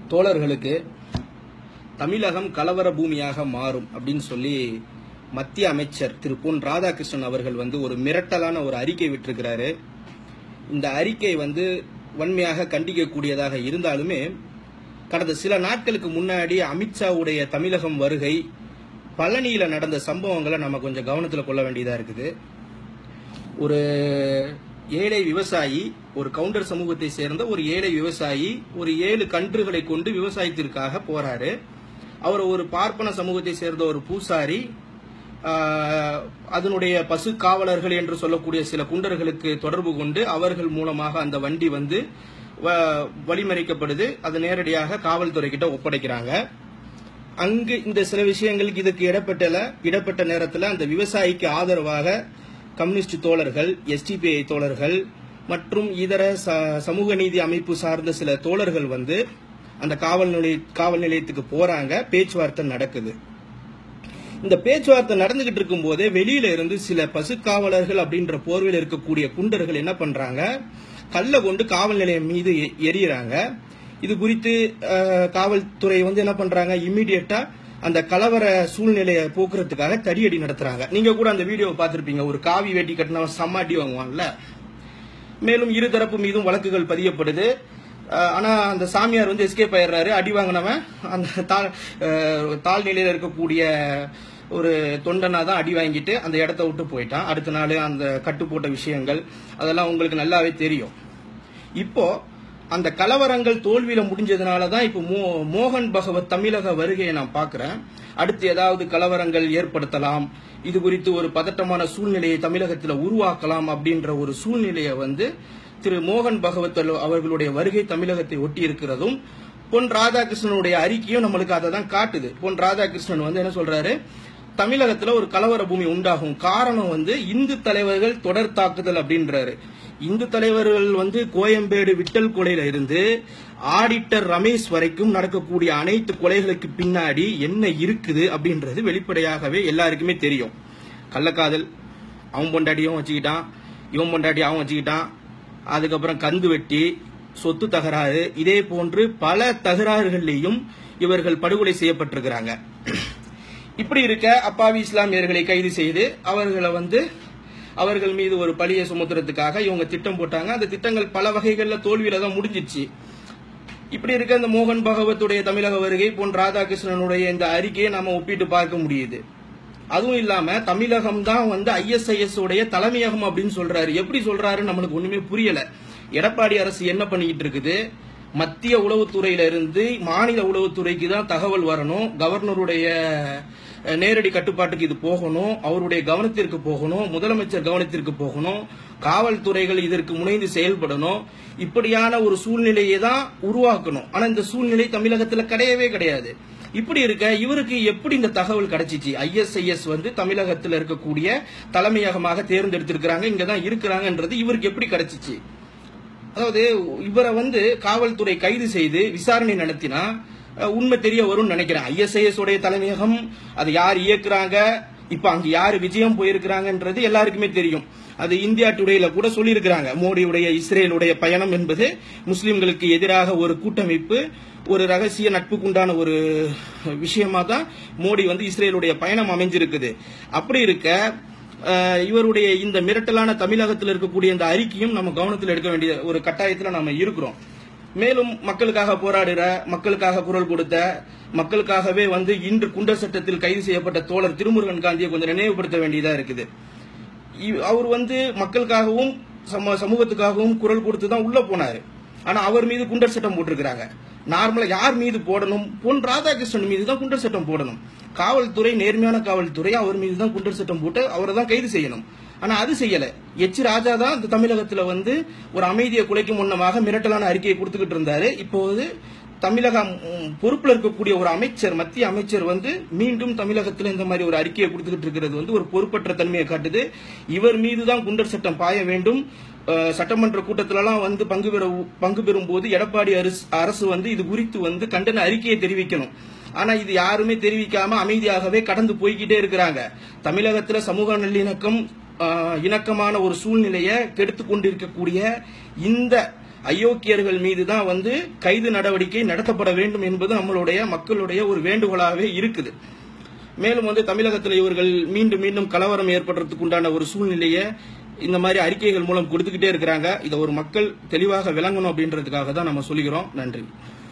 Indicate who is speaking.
Speaker 1: தோழர்களுக்கு தமிழகம் கலவர பூமியாக மாறும் அப்படின்னு சொல்லி மத்திய அமைச்சர் திரு பொன் ராதாகிருஷ்ணன் அவர்கள் வந்து ஒரு மிரட்டலான ஒரு அறிக்கை விட்டிருக்கிறாரு இந்த அறிக்கை வந்து வன்மையாக கண்டிக்கக்கூடியதாக இருந்தாலுமே கடந்த சில நாட்களுக்கு முன்னாடி அமித்ஷாவுடைய தமிழகம் வருகை பழனியில நடந்த சம்பவங்களை நம்ம கொஞ்சம் கவனத்தில் கொள்ள வேண்டியதா இருக்குது ஒரு ஏழை விவசாயி ஒரு கவுண்டர் சமூகத்தை சேர்ந்த ஒரு ஏழை விவசாயி ஒரு ஏழு கன்றுகளை கொண்டு விவசாயத்திற்காக போறாரு அவர் ஒரு பார்ப்பன சமூகத்தை சேர்ந்த ஒரு பூசாரி ஆஹ், அதனுடைய பசு காவலர்கள் என்று சொல்லக்கூடிய சில குண்டர்களுக்கு தொடர்பு கொண்டு அவர்கள் மூலமாக அந்த வண்டி வந்து வ- வழிமறிக்கப்படுது அது நேரடியாக காவல்துறை கிட்ட ஒப்படைக்கிறாங்க அங்கு இந்த சில விஷயங்களுக்கு இதுக்கு இடப்பட்டல இடப்பட்ட நேரத்தில் அந்த விவசாயிக்கு ஆதரவாக கம்யூனிஸ்ட் தோழர்கள் எஸ்டிபிஐ தோழர்கள் மற்றும் இதர ச- சமூக நீதி அமைப்பு சார்ந்த சில தோழர்கள் வந்து அந்த காவல் நிலைய காவல் நிலையத்துக்கு போறாங்க பேச்சுவார்த்தை நடக்குது இந்த பேச்சுவார்த்தை நடந்துகிட்டு இருக்கும் போதே வெளியில இருந்து சில பசுக்காவலர்கள் அப்படின்ற போர்வையில் இருக்கக்கூடிய குண்டர்கள் என்ன பண்றாங்க கல்ல கொண்டு காவல் நிலையம் மீது எ- எறியறாங்க இது குறித்து அஹ், காவல்துறை வந்து என்ன பண்றாங்க இம்மிடியட்டா அந்த கலவர சூழ்நிலையை போக்குறதுக்காக தடியடி நடத்துறாங்க நீங்க கூட அந்த வீடியோவை பார்த்திருப்பீங்க ஒரு காவி வேட்டி கட்டினவன் செம்ம அடி வாங்குவான்ல மேலும் இருதரப்பு மீதும் வழக்குகள் பதியப்படுது அஹ், ஆனா அந்த சாமியார் வந்து எஸ்கேப் ஆயிடுறாரு அடி வாங்கினவன் அந்த தாழ் அஹ், தாழ்நிலையில இருக்கக்கூடிய ஒரு தொண்டனா தான் அடி வாங்கிட்டு அந்த இடத்த விட்டு போயிட்டான் அடுத்த நாள் அந்த கட்டு போட்ட விஷயங்கள் அதெல்லாம் உங்களுக்கு நல்லாவே தெரியும் இப்போ அந்த கலவரங்கள் தோல்வியில முடிஞ்சதுனால தான் இப்போ மோ- மோகன் பகவத் தமிழக வருகையை நான் பார்க்கிறேன் அடுத்து ஏதாவது கலவரங்கள் ஏற்படுத்தலாம் இது குறித்து ஒரு பதட்டமான சூழ்நிலையை தமிழகத்தில் உருவாக்கலாம் அப்படின்ற ஒரு சூழ்நிலையை வந்து திரு மோகன் பகவத் அவ- அவர்களுடைய வருகை தமிழகத்தை ஒட்டி இருக்கிறதும் பொன் ராதாகிருஷ்ணனுடைய அறிக்கையும் நம்மளுக்கு அதை தான் காட்டுது பொன் ராதாகிருஷ்ணன் வந்து என்ன சொல்றாரு தமிழகத்துல ஒரு கலவர பூமி உண்டாகும் காரணம் வந்து இந்து தலைவர்கள் தொடர் தாக்குதல் அப்படின்றாரு இந்து தலைவர்கள் வந்து கோயம்பேடு விட்டல் கொலையில இருந்து ஆடிட்டர் ரமேஷ் வரைக்கும் நடக்கக்கூடிய அனைத்து கொலைகளுக்கு பின்னாடி என்ன இருக்குது அப்படின்றது வெளிப்படையாகவே எல்லாருக்குமே தெரியும் கள்ளக்காதல் அவன் பொண்டாட்டியும் வச்சுக்கிட்டான் இவன் பொண்டாட்டி அவன் வச்சுக்கிட்டான் அதுக்கப்புறம் கந்து வெட்டி சொத்து தகராறு இதே போன்று பல தகராறுகள்லையும் இவர்கள் படுகொலை செய்யப்பட்டிருக்கிறாங்க இப்படி இருக்க அப்பாவி இஸ்லாமியர்களை கைது செய்து அவர்களை வந்து அவர்கள் மீது ஒரு பழியை சுமத்துறதுக்காக இவங்க திட்டம் போட்டாங்க அந்த திட்டங்கள் பல வகைகள்ல தோல்வியில தான் முடிஞ்சிச்சு இப்படி இருக்க இந்த மோகன் பகவத்துடைய தமிழக வருகை பொன் ராதாகிருஷ்ணனுடைய இந்த அறிக்கையை நாம ஒப்பிட்டு பார்க்க முடியுது அதுவும் இல்லாம தமிழகம் தான் வந்து ஐஎஸ்ஐஎஸ் உடைய தலைமையகம் அப்படின்னு சொல்றாரு எப்படி சொல்றாருன்னு நம்மளுக்கு ஒண்ணுமே புரியல எடப்பாடி அரசு என்ன பண்ணிக்கிட்டு இருக்குது மத்திய உளவுத்துறையில இருந்து மாநில உளவுத்துறைக்கு தான் தகவல் வரணும் கவர்னருடைய அஹ், நேரடி கட்டுப்பாட்டுக்கு இது போகணும் அவருடைய கவனத்திற்கு போகணும் முதலமைச்சர் கவனத்திற்கு போகணும் காவல்துறைகள் இதற்கு முனைந்து செயல்படணும் இப்படியான ஒரு சூழ்நிலையை தான் உருவாக்கணும் ஆனா இந்த சூழ்நிலை தமிழகத்துல கிடையவே கிடையாது இப்படி இருக்க இவருக்கு எப்படி இந்த தகவல் கிடைச்சிச்சு ஐஎஸ்ஐஎஸ் வந்து தமிழகத்தில் இருக்கக்கூடிய தலைமையகமாக தேர்ந்தெடுத்திருக்கிறாங்க இங்க தான் இருக்கிறாங்கன்றது இவருக்கு எப்படி கிடைச்சிச்சு அதாவது இவரை வந்து காவல்துறை கைது செய்து விசாரணை நடத்தினா அஹ், உண்மை தெரிய வரும்னு நினைக்கிறேன் ஐஎஸ்ஐஎஸ் உடைய தலைமையகம் அதை யார் இயக்குறாங்க இப்ப அங்க யார் விஜயம் போயிருக்கிறாங்கன்றது எல்லாருக்குமே தெரியும் அது இந்தியா டுடேல கூட சொல்லியிருக்கிறாங்க மோடியுடைய இஸ்ரேலுடைய பயணம் என்பது முஸ்லிம்களுக்கு எதிராக ஒரு கூட்டமைப்பு ஒரு ரகசிய நட்புக்குண்டான ஒரு விஷயமா தான் மோடி வந்து இஸ்ரேலுடைய பயணம் அமைஞ்சிருக்குது அப்படி இருக்க அஹ், இவருடைய இந்த மிரட்டலான தமிழகத்தில் இருக்கக்கூடிய இந்த அறிக்கையும் நம்ம கவனத்தில் எடுக்க வேண்டிய ஒரு கட்டாயத்தில் நம்ம இருக்கிறோம் மேலும் மக்களுக்காக போராடுற மக்களுக்காக குரல் கொடுத்த மக்களுக்காகவே வந்து இன்று குண்டர் சட்டத்தில் கைது செய்யப்பட்ட தோழர் திருமுருகன் காந்தியை கொஞ்சம் நினைவுபடுத்த வேண்டியதா இருக்குது இ- அவர் வந்து மக்களுக்காகவும் சம சமூகத்துக்காகவும் குரல் கொடுத்து தான் உள்ள போனாரு ஆனா அவர் மீது குண்டர் சட்டம் போட்டிருக்கிறாங்க நார்மலா யார் மீது போடணும் பொன் ராதாகிருஷ்ணன் மீது தான் குண்டர் சட்டம் போடணும் காவல்துறை நேர்மையான காவல்துறை அவர் மீது தான் குண்டர் சட்டம் போட்டு அவரை தான் கைது செய்யணும் ஆனா அது செய்யல எச் ராஜா தான் இந்த தமிழகத்துல வந்து ஒரு அமைதியை குலைக்கும் முன்னமாக மிரட்டலான அறிக்கையை கொடுத்துக்கிட்டு இருந்தாரு இப்போது தமிழகம் ம், பொறுப்புல இருக்கக்கூடிய ஒரு அமைச்சர் மத்திய அமைச்சர் வந்து மீண்டும் தமிழகத்தில் இந்த மாதிரி ஒரு அறிக்கையை கொடுத்துக்கிட்டு இருக்கிறது வந்து ஒரு பொறுப்பற்ற தன்மையை காட்டுது இவர் மீது தான் குண்டர் சட்டம் பாய வேண்டும் அஹ், சட்டமன்ற கூட்டத்திலலாம் வந்து பங்கு பெற பங்கு பெறும் போது எடப்பாடி அரசு அரசு வந்து இது குறித்து வந்து கண்டன அறிக்கையை தெரிவிக்கணும் ஆனா இது யாருமே தெரிவிக்காம அமைதியாகவே கடந்து போய்கிட்டே இருக்கிறாங்க தமிழகத்துல சமூக நல்லிணக்கம் ஆஹ், இணக்கமான ஒரு சூழ்நிலையை கெடுத்து கொண்டிருக்கக்கூடிய இந்த அயோக்கியர்கள் மீது தான் வந்து கைது நடவடிக்கை நடத்தப்பட வேண்டும் என்பது நம்மளுடைய மக்களுடைய ஒரு வேண்டுகோளாகவே இருக்குது மேலும் வந்து தமிழகத்தில் இவர்கள் மீண்டும் மீண்டும் கலவரம் ஏற்படுறதுக்கு உண்டான ஒரு சூழ்நிலையை இந்த மாதிரி அறிக்கைகள் மூலம் கொடுத்துக்கிட்டே இருக்கிறாங்க இதை ஒரு மக்கள் தெளிவாக விளங்கணும் அப்படின்றதுக்காக தான் நம்ம சொல்லிக்கிறோம் நன்றி